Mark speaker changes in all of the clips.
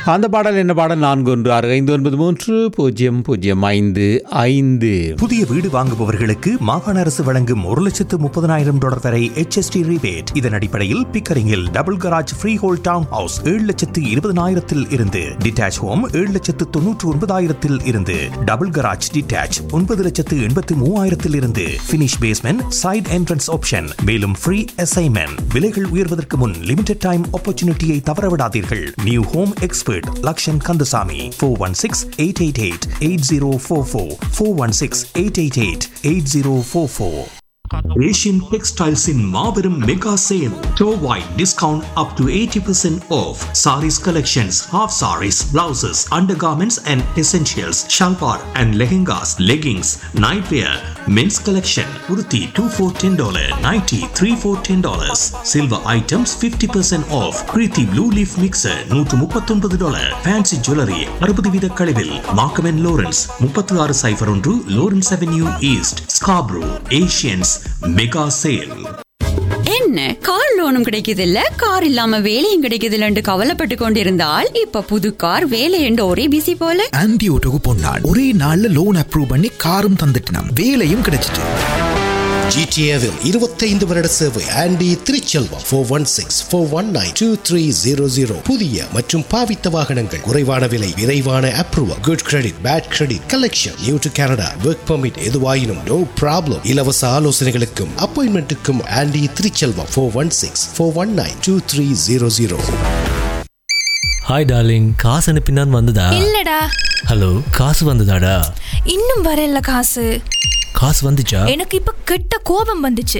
Speaker 1: அந்த பாடல் என்ன பாடல் நான்கு ஒன்று ஆறு ஐந்து ஒன்பது மூன்று பூஜ்ஜியம் பூஜ்ஜியம் ஐந்து ஐந்து
Speaker 2: புதிய வீடு வாங்குபவர்களுக்கு மாகாண அரசு வழங்கும் ஒரு லட்சத்து முப்பதனாயிரம் டாலர் வரை HST rebate இதன் அடிப்படையில் பிக்கரிங்கில் double garage freehold town house ஏழு லட்சத்து இருபதனாயிரத்தில் இருந்து டிட்டாச் ஹோம் ஏழு லட்சத்து தொன்னூற்று ஒன்பதாயிரத்தில் இருந்து டபுள் கராஜ் டிட்டாச் ஒன்பது லட்சத்து எண்பத்து மூவாயிரத்தில் இருந்து finish basement side entrance option மேலும் ஃப்ரீ அசைன்மெண்ட் விலைகள் உயர்வதற்கு முன் லிமிடெட் டைம் ஆப்பர்ச்சுனிட்டியை தவறவிடாதீர்கள் new home expert Lakshan Kandasamy four one six eight eight eight eight zero four four four one six eight eight eight eight zero four four Asian டெக்ஸ்டைல்ஸின் மாபெரும் mega sale டோவாய் discount up to eighty percent off saris collections half saris blouses undergarments and essentials shalwar and lehengas leggings night wear men's collection உருத்தி two four ten dollar ninety three four ten dollars silver items fifty percent off Preethi blue leaf mixer நூற்று முப்பத்தொன்பது dollar fancy jewellery அறுபது வீத கழிவில் மார்க்கமென் Lawrence முப்பத்தி ஆறு cipher ஒன்று Lawrence avenue east Scarborough Asian's mega sale
Speaker 3: என்ன car லோனும் கிடைக்குதில்ல கார் இல்லாம வேலையும் கிடைக்குதில்லன்னு கவலைப்பட்டு கொண்டிருந்தால் இப்ப புது கார் வேலை என்று ஒரே பிசி போல
Speaker 4: ஆன்டி ஓட்டோக்கு பொன்னாள் ஒரே நாள்ல லோன் அப்ரூவ் பண்ணி காரும் தந்துட்டினாம் வேலையும் கிடைச்சிட்டு
Speaker 5: ஜிடிஏவில் இருபத்தைந்து வருட சேவை Andy Thiruchelvam four one six four one nine two three zero zero புதிய மற்றும் பாவித்த வாகனங்கள் குறைவான விலை விரைவான approval good credit bad credit collection new to Canada work permit எதுவாயினும் நோ ப்ராப்ளம் இலவச ஆலோசனைகளுக்கும் அப்பாயின்மெண்ட்டுக்கும் Andy Thiruchelvam four one six four one nine two three zero zero
Speaker 6: hi darling காசு அனுப்பினான் வந்ததா
Speaker 7: இல்லடா
Speaker 6: ஹலோ காசு வந்ததாடா
Speaker 7: இன்னும் வரல காசு
Speaker 6: காசு வந்துச்சா
Speaker 7: எனக்கு இப்ப கெட்ட கோபம் வந்துச்சு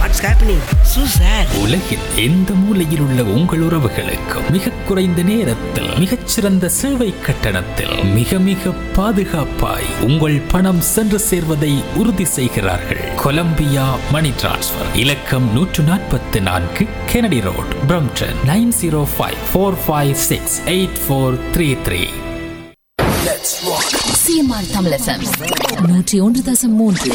Speaker 8: உலகில் எந்த மூலையில் உள்ள உங்கள் உறவுகளுக்கும் மிக குறைந்த நேரத்தில் மிகச்சிறந்த சேவை கட்டணத்தில் மிக மிக பாதுகாப்பாய் உங்கள் பணம் சென்று சேர்வதை உறுதி செய்கிறார்கள் கொலம்பியா மணி டிரான்ஸ்ஃபர் இலக்கம் நூற்று நாற்பத்தி நான்கு Kennedy road Brampton nine zero five four five six eight four three three
Speaker 9: CMR Tamil FM நூற்றி ஒன்று தசம் மூன்று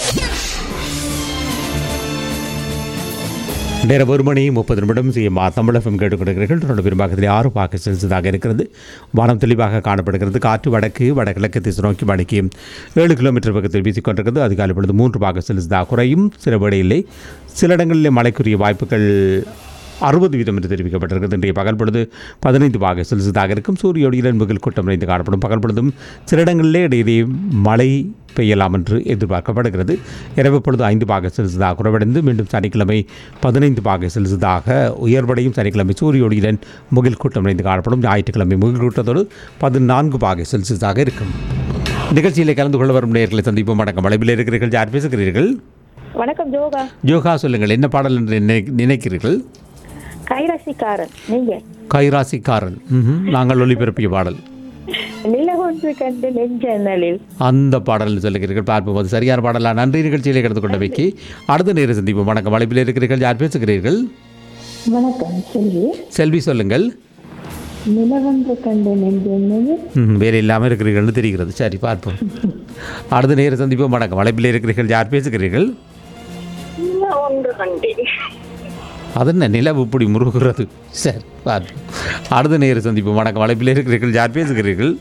Speaker 1: நேரம் ஒரு மணி முப்பது நிமிடம் சிஎம்ஆ தமிழகம் கேட்டுக்கொண்டிருக்கிறீர்கள் தொடர்ந்து பெரும்பாக்கத்தில் ஆறு பாக்க செல்சியஸாக இருக்கிறது வானம் தெளிவாக காணப்படுகிறது காற்று வடக்கு வடகிழக்கு திசை நோக்கி மணிக்கு ஏழு கிலோமீட்டர் பக்கத்தில் வீசிக்கொண்டிருக்கிறது அதிகாலை பொழுது மூன்று பாக செல்சியஸாக குறையும் சில வேளையிலே சில இடங்களிலே மழைக்குரிய வாய்ப்புகள் அறுபது வீதம் என்று தெரிவிக்கப்பட்டிருக்கிறது இன்றைய பகல் பொழுது பதினைந்து பாக செல்சியஸாக இருக்கும் சூரிய ஒளியில் மிகுல் கூட்டம் நிறைந்து காணப்படும் பகல் பொழுதும் சில இடங்களிலே இடையிடையே மழை பெய்யலாம் என்று எதிர்பார்க்கப்படுகிறது இரவு பொழுது ஐந்து பாக செல்சியஸாக குறைவடைந்து மீண்டும் சனிக்கிழமை பதினைந்து பாக செல்சியஸாக உயர்வடையும் சனிக்கிழமை சூரிய ஒளியுடன் முகில் கூட்டம் நிறைந்து காணப்படும் ஞாயிற்றுக்கிழமை முகில் கூட்டத்தோடு பதினான்கு பாக செல்சியஸாக இருக்கும் நிகழ்ச்சியில் கலந்து கொள்ள வரும் நேர்களை சந்திப்போம் வணக்கம் வளைவில் இருக்கிறீர்கள் யார் பேசுகிறீர்கள்
Speaker 10: வணக்கம் ஜோகா
Speaker 1: யோகா சொல்லுங்கள் என்ன பாடல் என்று நினை- நினைக்கிறீர்கள்
Speaker 10: கைராசிக்காரன் நீங்க
Speaker 1: கைராசிக்காரன் ம்ஹும். நாங்கள் ஒளிபரப்பிய பாடல்
Speaker 10: நிலவொன்று கண்டு நெஞ்சனலில்
Speaker 1: அந்த பாடல் சொல்லுகிறீர்கள் பார்ப்போம் அது சரியான பாடலா நன்றி நிகழ்ச்சியிலே கலந்து கொண்டவைக்கு அடுத்த நேரம் சந்திப்போம் வணக்கம் வளைப்பில் இருக்கிறீர்கள் யார் பேசுகிறீர்கள்
Speaker 10: வணக்கம் செல்வி
Speaker 1: செல்வி சொல்லுங்கள்
Speaker 10: நிலவொன்று கண்டு நெஞ்சனலில்
Speaker 1: ம், வேறு இல்லாமல் இருக்கிறீர்கள்னு தெரிகிறது சரி பார்ப்போம் அடுத்த நேரம் சந்திப்போம் வணக்கம் வளைப்பில் இருக்கிறீர்கள் யார் பேசுகிறீர்கள்
Speaker 10: ஒன்று கண்டேன்
Speaker 1: அது என்ன நிலவு இப்படி முருகுறது சரி பார்ப்போம் அடுத்த நேரம் சந்திப்போம் வணக்கம் வளைப்பில் இருக்கிறீர்கள் யார் பேசுகிறீர்கள்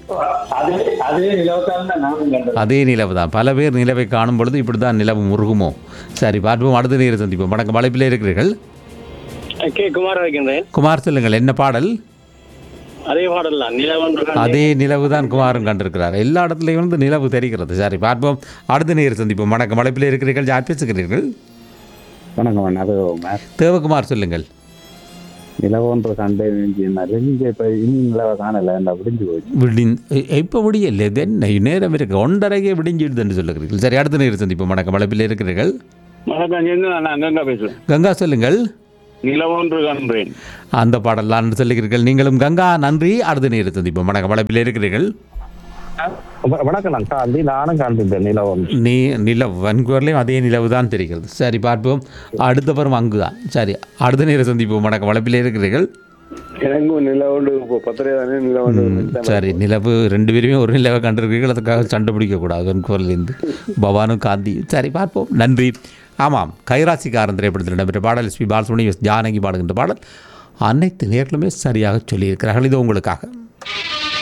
Speaker 1: அதே நிலவு தான் பல பேர் நிலவை காணும் பொழுது இப்படி தான் நிலவு முருகுமோ சரி பார்ப்போம் அடுத்த நேரம் சந்திப்போம் வணக்கம் வளைப்பில் இருக்கிறீர்கள்
Speaker 11: கே குமார் வைக்கின்றேன்
Speaker 1: குமார் சொல்லுங்கள் என்ன பாடல்
Speaker 11: அதே பாடல் தான் நிலவொன்று
Speaker 1: அதே நிலவு தான் குமாரும் கண்டிருக்கிறார் எல்லா இடத்துலையும் வந்து நிலவு தெரிகிறது சரி பார்ப்போம் அடுத்த நேரம் சந்திப்போம் வணக்கம் வளைப்பில் இருக்கிறீர்கள் யார் பேசுகிறீர்கள்
Speaker 12: வணக்கம் அது
Speaker 1: தேவகுமார் சொல்லுங்கள்
Speaker 12: நிலவொன்று கண்டே நெஞ்சு இப்ப இன்னும் நிலவை காணல என்ன விடிஞ்சு போச்சு
Speaker 1: விடின் இப்போ முடியல இது என்ன நேரம் இருக்கு ஒன்றரைக்கே விடிஞ்சிடுதுன்னு சொல்லுகிறீர்கள் சரி அடுத்த நேரம் சந்திப்போம் வணக்கம் வளைப்பில் இருக்கிறீர்கள்
Speaker 11: வணக்கம் என்ன நான் கங்கா பேசுறேன்
Speaker 1: கங்கா சொல்லுங்கள்
Speaker 11: நிலவொன்று கண்டேன்
Speaker 1: அந்த பாடலாம் சொல்லுகிறீர்கள் நீங்களும் கங்கா நன்றி அடுத்த நேரம் சந்திப்போம் வணக்கம் வளைப்பில் இருக்கிறீர்கள்
Speaker 12: வ- வணக்கம் நான் காந்தி நானும் காண்பிட்டேன் நிலவொன்று
Speaker 1: நீ நிலவு வன்கூர்லேயும் அதே நிலவு தான் தெரிகிறது சரி பார்ப்போம் அடுத்த பருவம் அங்கு தான் சரி அடுத்த நேரம் சந்திப்போம் வணக்கம் வளைப்பில் இருக்கிறீர்கள்
Speaker 11: எனக்கும் நிலவொன்று இப்போ பத்திரை தானே நிலவொன்று
Speaker 1: சரி நிலவு ரெண்டு பேருமே ஒரு நிலவை கண்டிருக்கீர்கள் அதுக்காக சண்டை பிடிக்கக்கூடாது வன்கூர்லேருந்து பவானும் காந்தி சரி பார்ப்போம் நன்றி ஆமாம் கைராசிக்காரன் திரைப்படத்தில் இடம்பெற்ற பாடல் எஸ்பி பாலசுமணி எஸ் ஜானகி பாடுகின்ற பாடல் அனைத்து நேர்களுமே சரியாக சொல்லியிருக்கிறார்கள் இது உங்களுக்காக